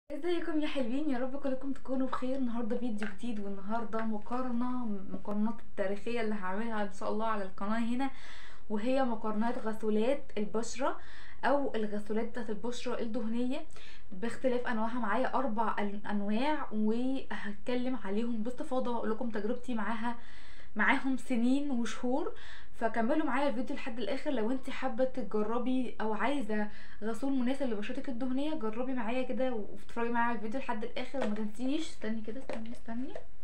ازيكم يا حلوين يا رب كلكم تكونوا بخير النهارده فيديو جديد والنهارده مقارنه من المقارنات التاريخيه اللي هعملها ان شاء الله على القناه هنا وهي مقارنات غسولات البشره او الغسولات بتاعت البشره الدهنيه باختلاف انواعها معايا اربع أن- انواع وهتكلم عليهم باستفاضه واقول لكم تجربتي معاها معاهم سنين وشهور فكملوا معايا الفيديو لحد الاخر لو انت حابه تجربي او عايزه غسول مناسب لبشرتك الدهنيه جربي معايا كده واتفرجي معايا على الفيديو لحد الاخر وما تنسيش استني كده استني استني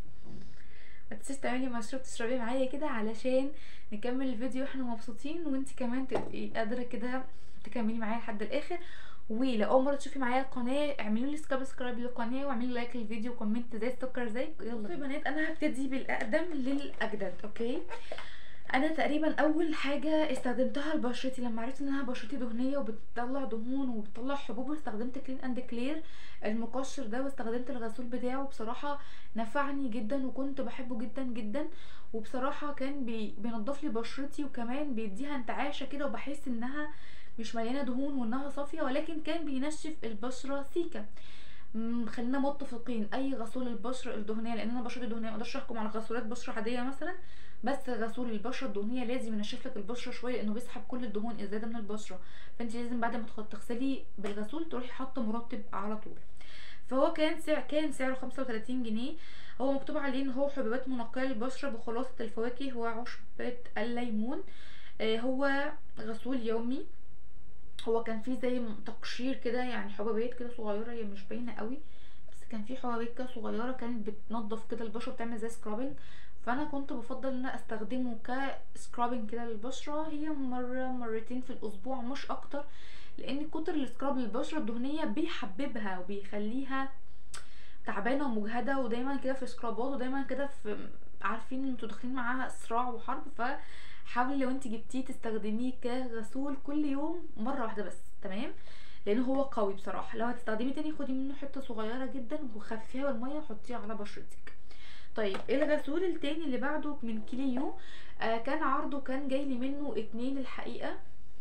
ما تنسيش تعملي مشروب تشربي معايا كده علشان نكمل الفيديو واحنا مبسوطين وانت كمان تبقي قادره كده تكملي معايا لحد الاخر ولو اول مره تشوفي معايا القناه اعملوا لي سبسكرايب للقناه واعملوا لايك للفيديو وكومنت زي السكر زي يلا يا بنات انا هبتدي بالاقدم للاجدد اوكي انا تقريبا اول حاجه استخدمتها لبشرتي لما عرفت انها بشرتي دهنيه وبتطلع دهون وبتطلع حبوب استخدمت كلين اند كلير المقشر ده واستخدمت الغسول بتاعه بصراحه نفعني جدا وكنت بحبه جدا جدا وبصراحه كان بي بينضف لي بشرتي وكمان بيديها انتعاشه كده وبحس انها مش مليانه دهون وانها صافيه ولكن كان بينشف البشره سيكه مم، خلينا متفقين اي غسول البشره الدهنيه لان انا بشرتي دهنيه ما اقدرش احكم على غسولات بشره عاديه مثلا بس غسول البشره الدهنيه لازم ينشف لك البشره شويه لانه بيسحب كل الدهون الزياده من البشره فانت لازم بعد ما تخ- تغسلي بالغسول تروحي حاطه مرطب على طول فهو كان سعر كان سعره 35 جنيه هو مكتوب عليه ان هو حبوبات منقيه للبشره بخلاصه الفواكه وعشبة الليمون آه، هو غسول يومي هو كان فيه زي تقشير كده يعني حبوبات كده صغيره هي مش باينه قوي بس كان فيه حبوبات كده صغيره كانت بتنضف كده البشره بتعمل زي سكرابنج فانا كنت بفضل ان انا استخدمه كسكرابنج كده للبشره هي مره مرتين في الاسبوع مش اكتر لان كتر السكراب للبشره الدهنيه بيحببها وبيخليها تعبانه ومجهده ودايما كده في سكرابات ودايما كده في عارفين ان انتوا داخلين معاها صراع وحرب فحاولي لو انت جبتيه تستخدميه كغسول كل يوم مره واحده بس تمام لان هو قوي بصراحه لو هتستخدمي تاني خدي منه حته صغيره جدا وخففيها بالميه وحطيها على بشرتك طيب الغسول التاني اللي بعده من كليو آه كان عرضه كان جاي لي منه اتنين الحقيقه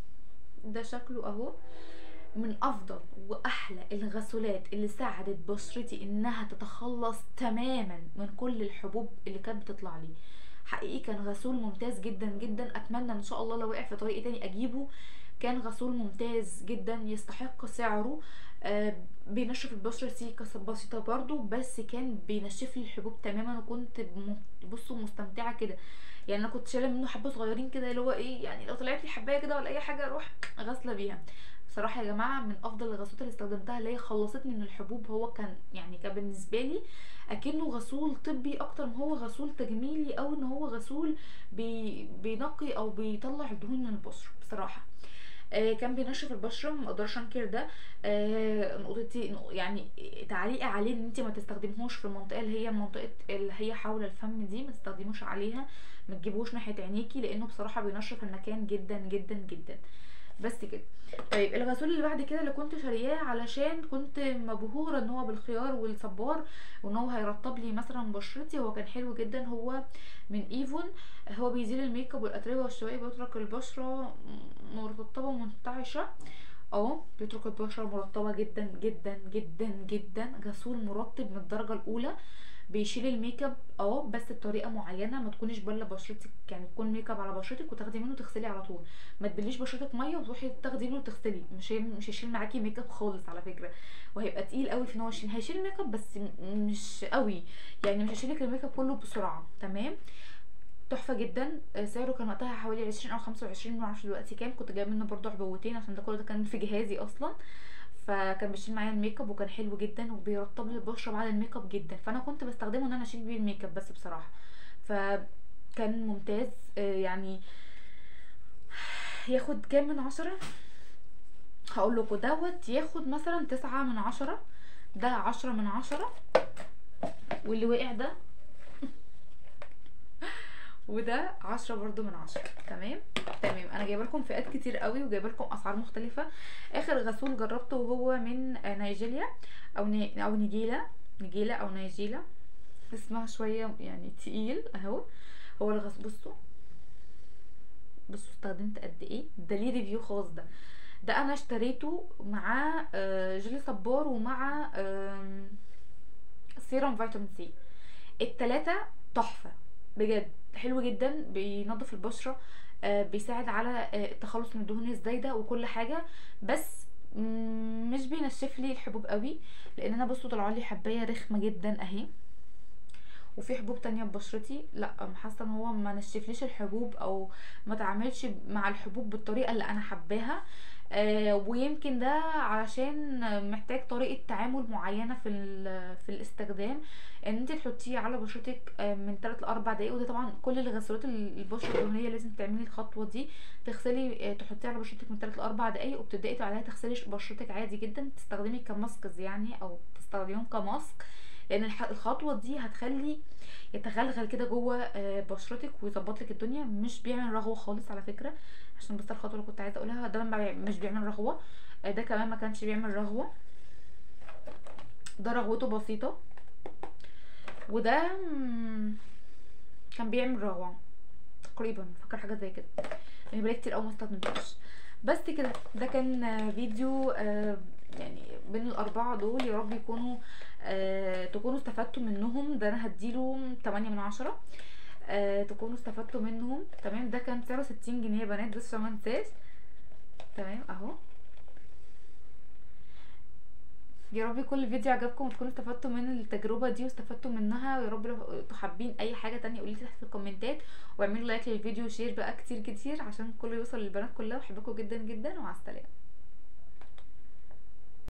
ده شكله اهو من افضل واحلى الغسولات اللي ساعدت بشرتي انها تتخلص تماما من كل الحبوب اللي كانت بتطلع لي حقيقي كان غسول ممتاز جدا جدا اتمنى ان شاء الله لو وقع في طريقي تاني اجيبه كان غسول ممتاز جدا يستحق سعره آه بينشف البشره سيكه بسيطه برضو بس كان بينشف لي الحبوب تماما وكنت بم- بصوا مستمتعه كده يعني انا كنت شايله منه حبه صغيرين كده اللي هو ايه يعني لو طلعت لي حبايه كده ولا اي حاجه اروح غاسله بيها بصراحه يا جماعه من افضل الغسولات اللي استخدمتها اللي هي خلصتني من الحبوب هو كان يعني كان بالنسبه لي اكنه غسول طبي اكتر ما هو غسول تجميلي او ان هو غسول بي بينقي او بيطلع الدهون من البشره بصراحه آه كان بينشف البشره ما اقدرش انكر ده آه نقطتي يعني تعليقي عليه ان انت ما تستخدمهوش في المنطقه اللي هي منطقه اللي هي حول الفم دي ما تستخدموش عليها ما تجيبوش ناحيه عينيكي لانه بصراحه بينشف المكان جدا جدا جدا بس كده طيب الغسول اللي بعد كده اللي كنت شارياه علشان كنت مبهوره ان هو بالخيار والصبار وان هو هيرطب لي مثلا بشرتي هو كان حلو جدا هو من ايفون هو بيزيل الميك اب والاتربه والشوائب بيترك البشره مرطبه ومنتعشه اه بيترك البشره مرطبه جدا جدا جدا جدا غسول مرطب من الدرجه الاولى بيشيل الميك اب اه بس بطريقه معينه ما تكونيش بله بشرتك يعني تكون ميك اب على بشرتك وتاخدي منه تغسلي على طول ما تبليش بشرتك ميه وتروحي تاخدي منه تغسلي مش هي- مش هيشيل معاكي ميك اب خالص على فكره وهيبقى تقيل قوي في ان هو يشيل هيشيل ميك اب بس م- مش قوي يعني مش هيشيلك الميك اب كله بسرعه تمام تحفه جدا آه، سعره كان وقتها حوالي 20 او 25 ما اعرفش دلوقتي كام كنت جايبه منه برضو عبوتين عشان ده كله ده كان في جهازي اصلا فكان بيشيل معايا الميك اب وكان حلو جدا وبيرطب لي البشره بعد الميك اب جدا فانا كنت بستخدمه ان انا اشيل بيه الميك اب بس بصراحه فكان ممتاز آه، يعني ياخد كام من عشرة هقول لكم دوت ياخد مثلا تسعة من عشرة ده عشرة من عشرة واللي وقع ده وده عشرة برضو من عشرة تمام تمام انا جايبه لكم فئات كتير قوي وجايبه لكم اسعار مختلفه اخر غسول جربته وهو من آه، نيجيريا او ني... او نيجيلا نيجيلا او نيجيلا اسمها شويه يعني تقيل اهو هو الغسول بصوا بصوا استخدمت قد ايه ده ليه ريفيو خاص ده ده انا اشتريته مع آه، جيلي صبار ومع آه، سيرم فيتامين سي التلاتة تحفة بجد حلو جدا بينظف البشرة آه، بيساعد على آه، التخلص من الدهون الزايدة وكل حاجة بس مم، مش بينشف لي الحبوب قوي لان انا بصوا طلع لي حبايه رخمه جدا اهي وفي حبوب تانية ببشرتي لا حاسه ان هو ما نشفليش الحبوب او ما تعاملش مع الحبوب بالطريقه اللي انا حباها آه ويمكن ده علشان محتاج طريقه تعامل معينه في ال- في الاستخدام ان انت تحطيه على بشرتك آه، من 3 ل 4 دقايق وده طبعا كل الغسالات ال- البشره الدهنيه لازم تعملي الخطوه دي تغسلي آه، تحطيه على بشرتك من 3 ل 4 دقايق وبتبداي بعدها تغسلي بشرتك عادي جدا تستخدمي كماسكز يعني او تستخدميهم كماسك لان الح- الخطوه دي هتخلي يتغلغل كده جوه آه، بشرتك ويظبط لك الدنيا مش بيعمل رغوه خالص على فكره عشان بس الخطوه اللي كنت عايزه اقولها ده ما بيع- مش بيعمل رغوه آه، ده كمان ما كانش بيعمل رغوه ده رغوته بسيطه وده مم، كان بيعمل رغوه تقريبا فاكره حاجه زي كده يعني بقالي كتير قوي ما استخدمتوش بس كده ده كان آه، فيديو آه، يعني بين الاربعه دول يا رب يكونوا آه، تكونوا استفدتوا منهم ده انا هديله 8 من عشرة آه، تكونوا استفدتوا منهم تمام ده كان سعره 60 جنيه يا بنات بس عشان ما انساش تمام اهو يا رب يكون الفيديو عجبكم وتكونوا استفدتوا من التجربة دي واستفدتوا منها ويا رب لو انتوا حابين اي حاجة تانية قولي تحت في الكومنتات واعملوا لايك للفيديو وشير بقى كتير كتير عشان كله يوصل للبنات كلها وبحبكم جدا جدا ومع السلامة